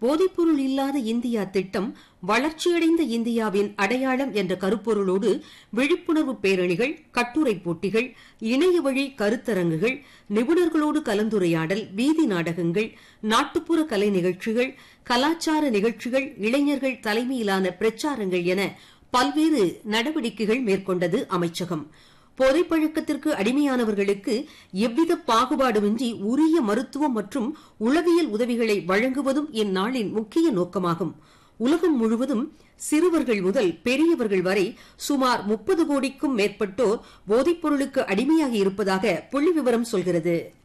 போதைப்பொருள் இல்லாத இந்தியா திட்டம் வளர்ச்சியடைந்த இந்தியாவின் அடையாளம் என்ற கருப்பொருளோடு விழிப்புணர்வு பேரணிகள் கட்டுரை போட்டிகள் இணைய வழி கருத்தரங்குகள் நிபுணர்களோடு கலந்துரையாடல் வீதி நாடகங்கள் நாட்டுப்புற கலை நிகழ்ச்சிகள் கலாச்சார நிகழ்ச்சிகள் இளைஞர்கள் தலைமையிலான பிரச்சாரங்கள் என பல்வேறு நடவடிக்கைகள் மேற்கொண்டது அமைச்சகம் போதைப்பழக்கத்திற்கு அடிமையானவர்களுக்கு எவ்வித பாகுபாடுமின்றி உரிய மருத்துவம் மற்றும் உளவியல் உதவிகளை வழங்குவதும் இந்நாளின் முக்கிய நோக்கமாகும் உலகம் முழுவதும் சிறுவர்கள் முதல் பெரியவர்கள் வரை சுமார் முப்பது கோடிக்கும் மேற்பட்டோர் போதைப்பொருளுக்கு அடிமையாகி இருப்பதாக புள்ளி விவரம் சொல்கிறது